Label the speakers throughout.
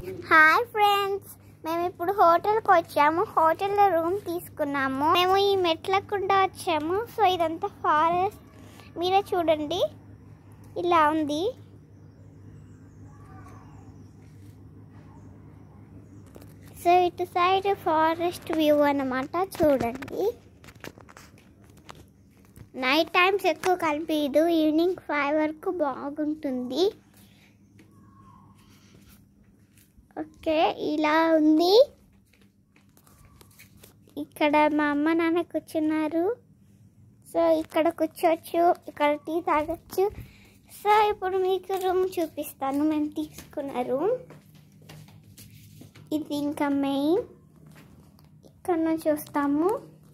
Speaker 1: hi friends మేము ఇప్పుడు హోటల్కి వచ్చాము హోటల్లో రూమ్ తీసుకున్నాము మేము ఈ మెట్లకుండా వచ్చాము సో ఇదంతా ఫారెస్ట్ మీరే చూడండి ఇలా ఉంది సో ఇటు సైడ్ ఫారెస్ట్ వ్యూ అన్నమాట చూడండి నైట్ టైమ్స్ ఎక్కువ కనిపించదు ఈవినింగ్ ఫైవ్ వరకు బాగుంటుంది ఓకే ఇలా ఉంది ఇక్కడ మా అమ్మ నాన్న కూర్చున్నారు సో ఇక్కడ కూర్చోవచ్చు ఇక్కడ టీ తాగొచ్చు సో ఇప్పుడు మీకు రూమ్ చూపిస్తాను మేము తీసుకున్న రూమ్ ఇది ఇంకా మెయిన్ ఇక్కడ నుంచి వస్తాము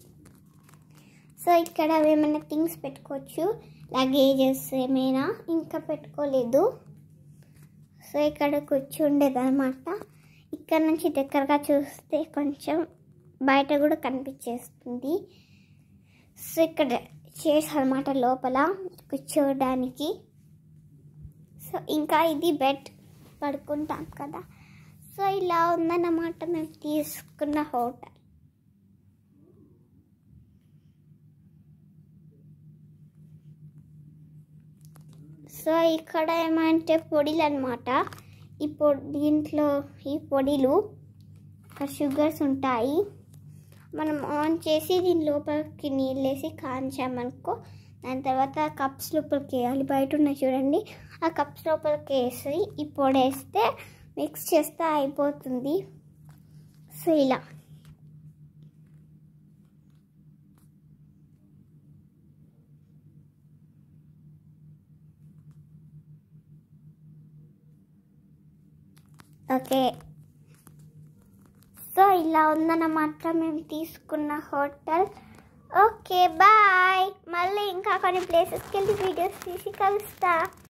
Speaker 1: సో ఇక్కడ ఏమైనా థింగ్స్ పెట్టుకోవచ్చు లగేజెస్ ఏమైనా ఇంకా పెట్టుకోలేదు సో ఇక్కడ కూర్చుండేది అనమాట ఇక్కడ నుంచి దగ్గరగా చూస్తే కొంచెం బయట కూడా కనిపించేస్తుంది సో ఇక్కడ చైర్స్ అనమాట లోపల కూర్చోవడానికి సో ఇంకా ఇది బెడ్ పడుకుంటాం కదా సో ఇలా ఉందన్నమాట మేము తీసుకున్న హోటల్ సో ఇక్కడ ఏమంటే పొడిలు అనమాట ఈ పొడి దీంట్లో ఈ పొడిలు ఇక్కడ షుగర్స్ ఉంటాయి మనం ఆన్ చేసి దీని లోపలికి నీళ్ళు వేసి కాంచామనుకో దాని తర్వాత కప్స్ లోపలికి వేయాలి బయట ఉన్నాయి చూడండి ఆ కప్స్ లోపలికి వేసి ఈ పొడి వేస్తే మిక్స్ చేస్తే అయిపోతుంది సో ఇలా ఓకే సో ఇలా ఉందన్నమాట మేము తీసుకున్న హోటల్ ఓకే బాయ్ మళ్ళీ ఇంకా కొన్ని ప్లేసెస్కి వెళ్ళి వీడియోస్ తీసి కలుస్తా